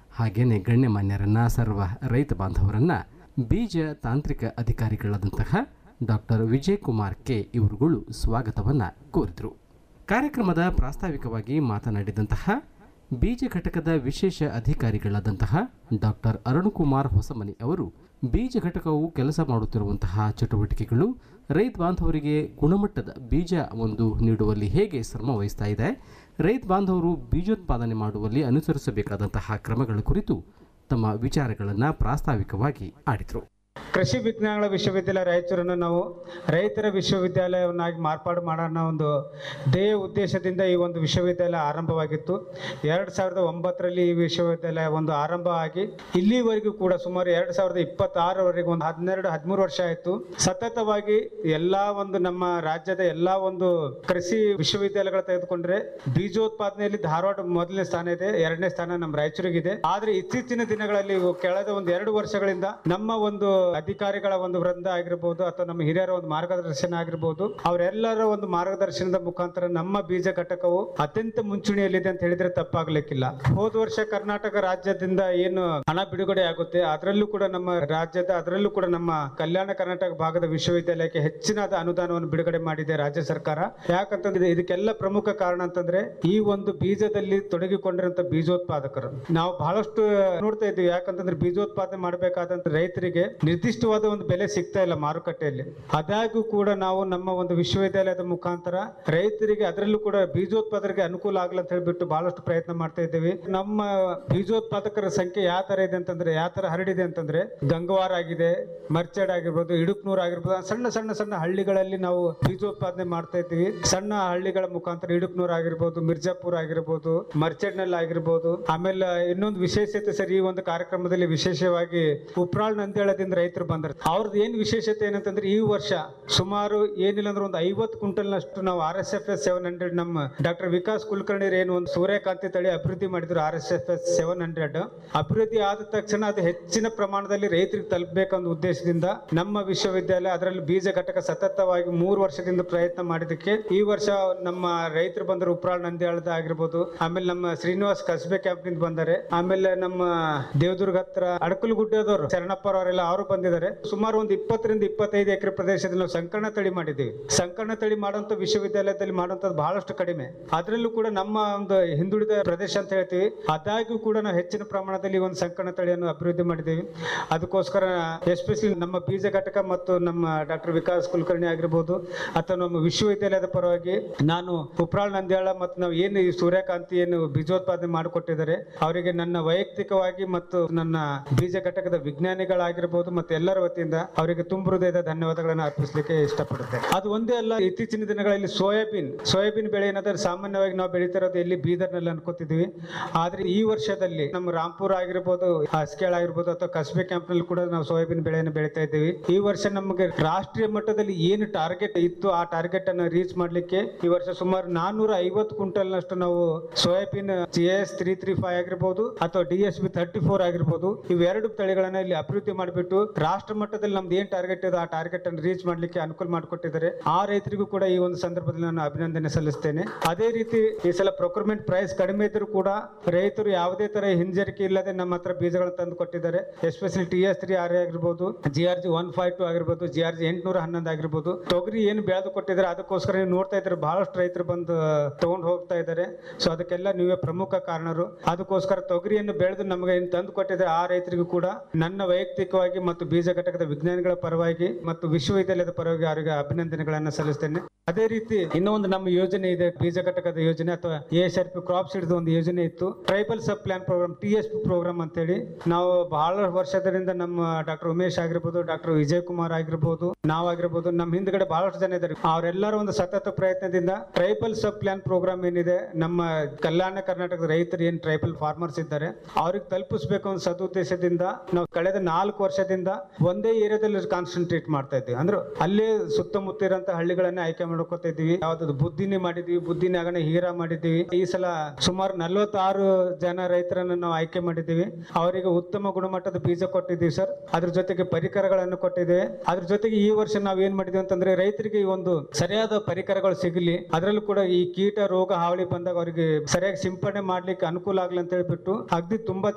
ಹಾಗೇನೆ ಗಣ್ಯಮಾನ್ಯರನ್ನ ಸರ್ವ ರೈತ ಬಾಂಧವರನ್ನ ಬೀಜ ತಾಂತ್ರಿಕ ಅಧಿಕಾರಿಗಳಾದಂತಹ ಡಾಕ್ಟರ್ ವಿಜಯ್ ಕುಮಾರ್ ಕೆ ಇವರುಗಳು ಸ್ವಾಗತವನ್ನ ಕೋರಿದರು ಕಾರ್ಯಕ್ರಮದ ಪ್ರಾಸ್ತಾವಿಕವಾಗಿ ಮಾತನಾಡಿದಂತಹ ಬೀಜ ಘಟಕದ ವಿಶೇಷ ಅಧಿಕಾರಿಗಳಾದಂತಹ ಡಾಕ್ಟರ್ ಅರುಣಕುಮಾರ್ ಹೊಸಮನಿ ಅವರು ಬೀಜ ಘಟಕವು ಕೆಲಸ ಮಾಡುತ್ತಿರುವಂತಹ ಚಟುವಟಿಕೆಗಳು ರೈತ ಬಾಂಧವರಿಗೆ ಗುಣಮಟ್ಟದ ಬೀಜ ಒಂದು ನೀಡುವಲ್ಲಿ ಹೇಗೆ ಶ್ರಮ ವಹಿಸ್ತಾ ಇದೆ ರೈತ ಬಾಂಧವರು ಬೀಜೋತ್ಪಾದನೆ ಮಾಡುವಲ್ಲಿ ಅನುಸರಿಸಬೇಕಾದಂತಹ ಕ್ರಮಗಳ ಕುರಿತು ತಮ್ಮ ವಿಚಾರಗಳನ್ನು ಪ್ರಾಸ್ತಾವಿಕವಾಗಿ ಆಡಿದರು ಕೃಷಿ ವಿಜ್ಞಾನಗಳ ವಿಶ್ವವಿದ್ಯಾಲಯ ರಾಯಚೂರನ್ನು ನಾವು ರೈತರ ವಿಶ್ವವಿದ್ಯಾಲಯವನ್ನಾಗಿ ಮಾರ್ಪಾಡು ಮಾಡೋಣ ಒಂದು ಧ್ಯೇಯ ಉದ್ದೇಶದಿಂದ ಈ ಒಂದು ವಿಶ್ವವಿದ್ಯಾಲಯ ಆರಂಭವಾಗಿತ್ತು ಎರಡು ಸಾವಿರದ ಒಂಬತ್ತರಲ್ಲಿ ಈ ವಿಶ್ವವಿದ್ಯಾಲಯ ಒಂದು ಆರಂಭ ಆಗಿ ಇಲ್ಲಿವರೆಗೂ ಕೂಡ ಸುಮಾರು ಎರಡು ಸಾವಿರದ ಇಪ್ಪತ್ತಾರವರೆಗೂ ಒಂದು ಹನ್ನೆರಡು ಹದಿಮೂರು ವರ್ಷ ಆಯಿತು ಸತತವಾಗಿ ಎಲ್ಲ ಒಂದು ನಮ್ಮ ರಾಜ್ಯದ ಎಲ್ಲ ಒಂದು ಕೃಷಿ ವಿಶ್ವವಿದ್ಯಾಲಯಗಳು ತೆಗೆದುಕೊಂಡ್ರೆ ಬೀಜೋತ್ಪಾದನೆಯಲ್ಲಿ ಧಾರವಾಡ ಮೊದಲನೇ ಸ್ಥಾನ ಇದೆ ಎರಡನೇ ಸ್ಥಾನ ನಮ್ಮ ರಾಯಚೂರಿಗಿದೆ ಆದ್ರೆ ಇತ್ತೀಚಿನ ದಿನಗಳಲ್ಲಿ ಇವು ಕಳೆದ ಒಂದು ಎರಡು ವರ್ಷಗಳಿಂದ ನಮ್ಮ ಒಂದು ಅಧಿಕಾರಿಗಳ ಒಂದು ವೃಂದ ಆಗಿರ್ಬೋದು ಅಥವಾ ನಮ್ಮ ಹಿರಿಯರ ಒಂದು ಮಾರ್ಗದರ್ಶನ ಆಗಿರ್ಬೋದು ಅವರೆಲ್ಲರ ಒಂದು ಮಾರ್ಗದರ್ಶನದ ಮುಖಾಂತರ ನಮ್ಮ ಬೀಜ ಘಟಕವು ಅತ್ಯಂತ ಮುಂಚೂಣಿಯಲ್ಲಿದೆ ಅಂತ ಹೇಳಿದ್ರೆ ತಪ್ಪಾಗ್ಲಿಕ್ಕಿಲ್ಲ ಹೋದ ವರ್ಷ ಕರ್ನಾಟಕ ರಾಜ್ಯದಿಂದ ಏನು ಹಣ ಬಿಡುಗಡೆ ಆಗುತ್ತೆ ಅದರಲ್ಲೂ ಕೂಡ ನಮ್ಮ ರಾಜ್ಯದ ಅದರಲ್ಲೂ ಕೂಡ ನಮ್ಮ ಕಲ್ಯಾಣ ಕರ್ನಾಟಕ ಭಾಗದ ವಿಶ್ವವಿದ್ಯಾಲಯಕ್ಕೆ ಹೆಚ್ಚಿನಾದ ಅನುದಾನವನ್ನು ಬಿಡುಗಡೆ ಮಾಡಿದೆ ರಾಜ್ಯ ಸರ್ಕಾರ ಯಾಕಂತಂದ್ರೆ ಇದಕ್ಕೆಲ್ಲ ಪ್ರಮುಖ ಕಾರಣ ಅಂತಂದ್ರೆ ಈ ಒಂದು ಬೀಜದಲ್ಲಿ ತೊಡಗಿಕೊಂಡಿರುವಂತ ಬೀಜೋತ್ಪಾದಕರು ನಾವು ಬಹಳಷ್ಟು ನೋಡ್ತಾ ಇದ್ದೀವಿ ಯಾಕಂತಂದ್ರೆ ಬೀಜೋತ್ಪಾದನೆ ಮಾಡಬೇಕಾದಂತ ರೈತರಿಗೆ ನಿರ್ದಿಷ್ಟವಾದ ಒಂದು ಬೆಲೆ ಸಿಗ್ತಾ ಇಲ್ಲ ಮಾರುಕಟ್ಟೆಯಲ್ಲಿ ಆದಾಗ್ಯೂ ಕೂಡ ನಾವು ನಮ್ಮ ಒಂದು ವಿಶ್ವವಿದ್ಯಾಲಯದ ಮುಖಾಂತರ ರೈತರಿಗೆ ಅದರಲ್ಲೂ ಕೂಡ ಬೀಜೋತ್ಪಾದಕರಿಗೆ ಅನುಕೂಲ ಆಗಲ್ಲ ಅಂತ ಹೇಳ್ಬಿಟ್ಟು ಬಹಳಷ್ಟು ಪ್ರಯತ್ನ ಮಾಡ್ತಾ ಇದ್ದೀವಿ ನಮ್ಮ ಬೀಜೋತ್ಪಾದಕರ ಸಂಖ್ಯೆ ಯಾವ ತರ ಇದೆ ಅಂತಂದ್ರೆ ಯಾವ ತರ ಹರಡಿದೆ ಅಂತಂದ್ರೆ ಗಂಗವಾರ ಆಗಿದೆ ಮರ್ಚಡ್ ಆಗಿರ್ಬೋದು ಇಡುಕ್ನೂರ್ ಆಗಿರ್ಬೋದು ಸಣ್ಣ ಸಣ್ಣ ಸಣ್ಣ ಹಳ್ಳಿಗಳಲ್ಲಿ ನಾವು ಬೀಜೋತ್ಪಾದನೆ ಮಾಡ್ತಾ ಇದ್ದೀವಿ ಸಣ್ಣ ಹಳ್ಳಿಗಳ ಮುಖಾಂತರ ಇಡುಕ್ನೂರ್ ಆಗಿರ್ಬೋದು ಮಿರ್ಜಾಪುರ್ ಆಗಿರ್ಬೋದು ಮರ್ಚಡ್ನಲ್ಲಿ ಆಗಿರ್ಬೋದು ಆಮೇಲೆ ಇನ್ನೊಂದು ವಿಶೇಷತೆ ಸರ್ ಈ ಒಂದು ಕಾರ್ಯಕ್ರಮದಲ್ಲಿ ವಿಶೇಷವಾಗಿ ಉಪ್ರಾಳ್ ನಂದ್ಯಾಳದಿಂದ ರೈತರು ಬಂದರು ಅವ್ರದ್ದು ಏನ್ ವಿಶೇಷತೆ ಏನಂತಂದ್ರೆ ಈ ವರ್ಷ ಸುಮಾರು ಏನಿಲ್ಲ ಅಂದ್ರೆ ಒಂದು ಐವತ್ತು ಕ್ವಿಂಟಲ್ನಷ್ಟು ನಾವು R S F S seven hundred ನಮ್ಮ ಡಾಕ್ಟರ್ ವಿಕಾಸ್ ಕುಲಕರ್ಣಿ ಏನು ಒಂದು ಸೂರ್ಯಕಾಂತಿ ತಳಿ ಅಭಿವೃದ್ಧಿ ಮಾಡಿದ್ರು R S F S seven hundred ಅಭಿವೃದ್ಧಿ ಆದ ತಕ್ಷಣ ಅದು ಹೆಚ್ಚಿನ ಪ್ರಮಾಣದಲ್ಲಿ ರೈತರಿಗೆ ತಲುಪಬೇಕನ್ನೋ ಉದ್ದೇಶದಿಂದ ನಮ್ಮ ವಿಶ್ವವಿದ್ಯಾಲಯ ಅದರಲ್ಲಿ ಬೀಜ ಘಟಕ ಸತತವಾಗಿ ಮೂರು ವರ್ಷದಿಂದ ಪ್ರಯತ್ನ ಮಾಡಿದಕ್ಕೆ ಈ ವರ್ಷ ನಮ್ಮ ರೈತರು ಬಂದರು ಉಪ್ರಾಳ್ ನಂದ್ಯಾಳದ ಆಗಿರ್ಬೋದು ಆಮೇಲೆ ನಮ್ಮ ಶ್ರೀನಿವಾಸ್ ಕಸ್ಬೆ ಕ್ಯಾಂಪ್ನಿಂದ ಬಂದರೆ ಆಮೇಲೆ ನಮ್ಮ ದೇವದುರ್ಗ ಹತ್ರ ಅಡಕಲ್ ಗುಡ್ಡದವರು ಶರಣಪ್ಪ ಅವರೆಲ್ಲ ಅವರು ಬಂದಿದ್ದಾರೆ ಸುಮಾರು ಒಂದು ಇಪ್ಪತ್ತರಿಂದ ಇಪ್ಪತ್ತೈದು ಎಕರೆ ಪ್ರದೇಶದಲ್ಲಿ ನಾವು ಸಂಕರ್ಣ ತಳಿ ಮಾಡಿದ್ದೀವಿ ಸಂಕರ್ಣ ತಳಿ ಮಾಡುವಂತ ವಿಶ್ವವಿದ್ಯಾಲಯದಲ್ಲಿ ಮಾಡುವಂತದ್ದು ಬಹಳಷ್ಟು ಕಡಿಮೆ ಅದರಲ್ಲೂ ಕೂಡ ನಮ್ಮ ಒಂದು ಹಿಂದುಳಿದ ಪ್ರದೇಶ ಅಂತ ಹೇಳ್ತೀವಿ ಆದಾಗ್ಯೂ ಕೂಡ ನಾವು ಹೆಚ್ಚಿನ ಪ್ರಮಾಣದಲ್ಲಿ ಒಂದು ಸಂಕರ್ಣ ತಳಿಯನ್ನು ಅಭಿವೃದ್ಧಿ ಮಾಡಿದ್ದೀವಿ ಅದಕ್ಕೋಸ್ಕರ ಎಸ್ಪೆಷಲಿ ನಮ್ಮ ಬೀಜ ಘಟಕ ಮತ್ತು ನಮ್ಮ ಡಾಕ್ಟರ್ ವಿಕಾಸ್ ಕುಲಕರ್ಣಿ ಆಗಿರ್ಬೋದು ಅಥವಾ ನಮ್ಮ ವಿಶ್ವವಿದ್ಯಾಲಯದ ಪರವಾಗಿ ನಾನು ಉಪ್ರಾಳ್ ನಂದ್ಯಾಳ ಮತ್ತು ನಾವು ಏನು ಈ ಸೂರ್ಯಕಾಂತಿ ಏನು ಬೀಜೋತ್ಪಾದನೆ ಮಾಡಿಕೊಟ್ಟಿದ್ದಾರೆ ಅವರಿಗೆ ನನ್ನ ವೈಯಕ್ತಿಕವಾಗಿ ಮತ್ತು ನನ್ನ ಬೀಜ ಘಟಕದ ವಿಜ್ಞಾನಿಗಳಾಗಿರ್ಬೋದು ಮತ್ತು ಎಲ್ಲರ ವತಿಯಿಂದ ಅವರಿಗೆ ತುಂಬ ಹೃದಯದ ಧನ್ಯವಾದಗಳನ್ನು ಅರ್ಪಿಸಲಿಕ್ಕೆ ಇಷ್ಟಪಡುತ್ತೆ ಅದು ಒಂದೇ ಅಲ್ಲ ಇತ್ತೀಚಿನ ದಿನಗಳಲ್ಲಿ ಸೋಯಾಬೀನ್ ಸೋಯಾಬೀನ್ ಬೆಳೆ ಏನಾದ್ರೆ ಸಾಮಾನ್ಯವಾಗಿ ನಾವು ಬೆಳೀತಿರೋದು ಎಲ್ಲಿ ಬೀದರ್ನಲ್ಲಿ ಅನ್ಕೋತಿದ್ವಿ ಆದ್ರೆ ಈ ವರ್ಷದಲ್ಲಿ ನಮ್ಮ ರಾಂಪುರ ಆಗಿರ್ಬೋದು ಹಸ್ಕೇಳ್ ಆಗಿರ್ಬೋದು ಅಥವಾ ಕಸ್ಬೆ ಕ್ಯಾಂಪ್ನಲ್ಲಿ ಕೂಡ ನಾವು ಸೋಯಾಬೀನ್ ಬೆಳೆಯನ್ನು ಬೆಳೀತಾ ಇದ್ದೀವಿ ಈ ವರ್ಷ ನಮಗೆ ರಾಷ್ಟ್ರೀಯ ಮಟ್ಟದಲ್ಲಿ ಏನು ಟಾರ್ಗೆಟ್ ಇತ್ತು ಆ ಟಾರ್ಗೆಟ್ ಅನ್ನು ರೀಚ್ ಮಾಡ್ಲಿಕ್ಕೆ ಈ ವರ್ಷ ಸುಮಾರು ನಾನ್ನೂರ ಐವತ್ತು ಕ್ವಿಂಟಲ್ ನಷ್ಟು ನಾವು soybean G S three three five ಆಗಿರ್ಬೋದು ಅಥವಾ D S B thirty four ಆಗಿರ್ಬೋದು ಇವೆರಡು ತಳಿಗಳನ್ನ ಇಲ್ಲಿ ಅಭಿವೃದ್ಧಿ ಮಾಡಿಬಿಟ್ಟು ರಾಷ್ಟ್ರ ಮಟ್ಟದಲ್ಲಿ ನಮ್ದು ಏನ್ ಟಾರ್ಗೆಟ್ ಇದೆ ಆ ಟಾರ್ಗೆಟ್ ಅನ್ನು ರೀಚ್ ಮಾಡ್ಲಿಕ್ಕೆ ಅನುಕೂಲ ಮಾಡಿಕೊಟ್ಟಿದ್ದಾರೆ ಆ ರೈತರಿಗೂ ಕೂಡ ಈ ಒಂದು ಸಂದರ್ಭದಲ್ಲಿ ನಾನು ಅಭಿನಂದನೆ ಸಲ್ಲಿಸ್ತೇನೆ ಅದೇ ರೀತಿ ಈ ಸಲ ಪ್ರೊಕ್ಯೂರ್ಮೆಂಟ್ ಪ್ರೈಸ್ ಕಡಿಮೆ ಇದ್ರೂ ಕೂಡ ರೈತರು ಯಾವುದೇ ತರ ಹಿಂಜರಿಕೆ ಇಲ್ಲದೆ ನಮ್ಮ ಹತ್ರ ಬೀಜಗಳನ್ನು ತಂದು ಕೊಟ್ಟಿದ್ದಾರೆ especially T S three R ಆಗಿರ್ಬೋದು G R G one five two ಆಗಿರ್ಬೋದು ಜಿ ಆರ್ ಜಿ ಎಂಟ್ನೂರ ಹನ್ನೊಂದು ಆಗಿರ್ಬೋದು ತೊಗರಿ ಏನು ಬೆಳೆದು ಕೊಟ್ಟಿದ್ದಾರೆ ಅದಕ್ಕೋಸ್ಕರ ನೀವು ನೋಡ್ತಾ ಇದ್ರೆ ಬಹಳಷ್ಟು ರೈತರು ಬಂದು ತಗೊಂಡು ಹೋಗ್ತಾ ಇದ್ದಾರೆ ಸೊ ಅದಕ್ಕೆಲ್ಲ ನೀವೇ ಪ್ರಮುಖ ಕಾರಣರು ಅದಕ್ಕೋಸ್ಕರ ತೊಗರಿಯನ್ನು ಬೆಳೆದು ನಮಗೆ ಏನು ತಂದು ಕೊಟ್ಟಿದ್ದಾರೆ ಆ ರೈತರಿಗೂ ಕೂಡ ನನ್ನ ವೈಯಕ್ತಿಕವಾಗಿ ಮತ್ತು ಬೀಜ ಘಟಕದ ವಿಜ್ಞಾನಿಗಳ ಪರವಾಗಿ ಮತ್ತು ವಿಶ್ವವಿದ್ಯಾಲಯದ ಪರವಾಗಿ ಅವರಿಗೆ ಅಭಿನಂದನೆಗಳನ್ನು ಸಲ್ಲಿಸ್ತೇನೆ ಅದೇ ರೀತಿ ಇನ್ನೂ ಒಂದು ನಮ್ಮ ಯೋಜನೆ ಇದೆ ಬೀಜ ಘಟಕದ ಯೋಜನೆ ಅಥವಾ S R P crop seeds ಒಂದು ಯೋಜನೆ ಇತ್ತು tribal sub plan program T S P program ಅಂತೇಳಿ ನಾವು ಬಹಳ ವರ್ಷದಿಂದ ನಮ್ಮ ಡಾಕ್ಟರ್ ಉಮೇಶ್ ಆಗಿರ್ಬೋದು ಡಾಕ್ಟರ್ ವಿಜಯ್ ಕುಮಾರ್ ಆಗಿರ್ಬೋದು ನಾವಾಗಿರ್ಬೋದು ನಮ್ಮ ಹಿಂದ್ಗಡೆ ಬಹಳಷ್ಟು ಜನ ಇದ್ದಾರೆ ಅವರೆಲ್ಲರ ಒಂದು ಸತತ ಪ್ರಯತ್ನದಿಂದ ಟ್ರೈಬಲ್ ಸಬ್ ಪ್ಲಾನ್ ಪ್ರೋಗ್ರಾಮ್ ಏನಿದೆ ನಮ್ಮ ಕಲ್ಯಾಣ ಕರ್ನಾಟಕದ ರೈತರು ಏನ್ ಟ್ರೈಬಲ್ ಫಾರ್ಮರ್ಸ್ ಇದ್ದಾರೆ ಅವ್ರಿಗೆ ತಲುಪಿಸಬೇಕು ಅನ್ನೋ ಸದುದ್ದೇಶದಿಂದ ನಾವು ಕಳೆದ ನಾಲ್ಕು ವರ್ಷದಿಂದ ಒಂದೇ ಏರಿಯಾದಲ್ಲಿ ಕಾನ್ಸಂಟ್ರೇಟ್ ಮಾಡ್ತಾ ಇದ್ದೀವಿ ಅಂದ್ರೆ ಅಲ್ಲೇ ಸುತ್ತಮುತ್ತ ಇರೋಂಥ ಹಳ್ಳಿಗಳನ್ನೇ ಆಯ್ಕೆ ಮಾಡ್ಕೊತಾ ಇದ್ದೀವಿ ಯಾವ್ದು ಬುದ್ಧಿನಿ ಮಾಡಿದೀವಿ ಬುದ್ಧಿನಾಗಣ ಹೀರಾ ಮಾಡಿದ್ದೀವಿ ಈ ಸಲ ಸುಮಾರು ನಲವತ್ತಾರು ಜನ ರೈತರನ್ನು ನಾವು ಆಯ್ಕೆ ಮಾಡಿದ್ದೀವಿ ಅವರಿಗೆ ಉತ್ತಮ ಗುಣಮಟ್ಟದ ಬೀಜ ಕೊಟ್ಟಿದ್ದೀವಿ ಸರ್ ಅದ್ರ ಜೊತೆಗೆ ಪರಿಕರಗಳನ್ನು ಕೊಟ್ಟಿದ್ದೇವೆ ಅದ್ರ ಜೊತೆಗೆ ಈ ವರ್ಷ ನಾವು ಏನ್ ಮಾಡಿದ್ವಿ ಅಂತಂದ್ರೆ ರೈತರಿಗೆ ಈ ಒಂದು ಸರಿಯಾದ ಪರಿಕರಗಳು ಸಿಗಲಿ ಅದರಲ್ಲೂ ಕೂಡ ಈ ಕೀಟ ರೋಗ ಹಾವಳಿ ಬಂದಾಗ ಅವರಿಗೆ ಸರಿಯಾಗಿ ಸಿಂಪಡಣೆ ಮಾಡ್ಲಿಕ್ಕೆ ಅನುಕೂಲ ಆಗ್ಲಿ ಅಂತ ಹೇಳ್ಬಿಟ್ಟು ಅಗ್ದಿ ತುಂಬಾ